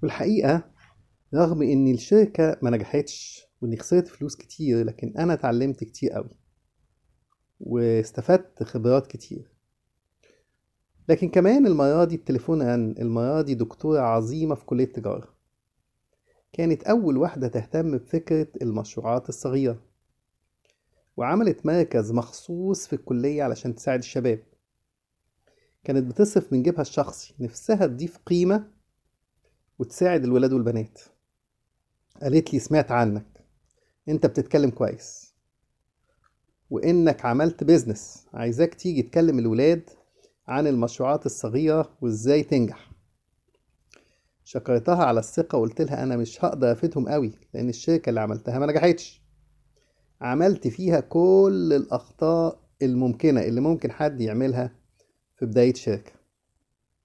والحقيقة رغم إن الشركة ما نجحتش وإني خسرت فلوس كتير لكن أنا اتعلمت كتير أوي واستفدت خبرات كتير لكن كمان المرة دي التليفون رن المرة دي دكتورة عظيمة في كلية تجارة كانت أول واحدة تهتم بفكرة المشروعات الصغيرة وعملت مركز مخصوص في الكلية علشان تساعد الشباب كانت بتصرف من جيبها الشخصي نفسها تضيف قيمة وتساعد الولاد والبنات قالت لي سمعت عنك انت بتتكلم كويس وانك عملت بيزنس عايزاك تيجي تكلم الولاد عن المشروعات الصغيرة وازاي تنجح شكرتها على الثقة وقلت لها انا مش هقدر افيدهم قوي لان الشركة اللي عملتها ما نجحتش عملت فيها كل الاخطاء الممكنة اللي ممكن حد يعملها في بداية شركة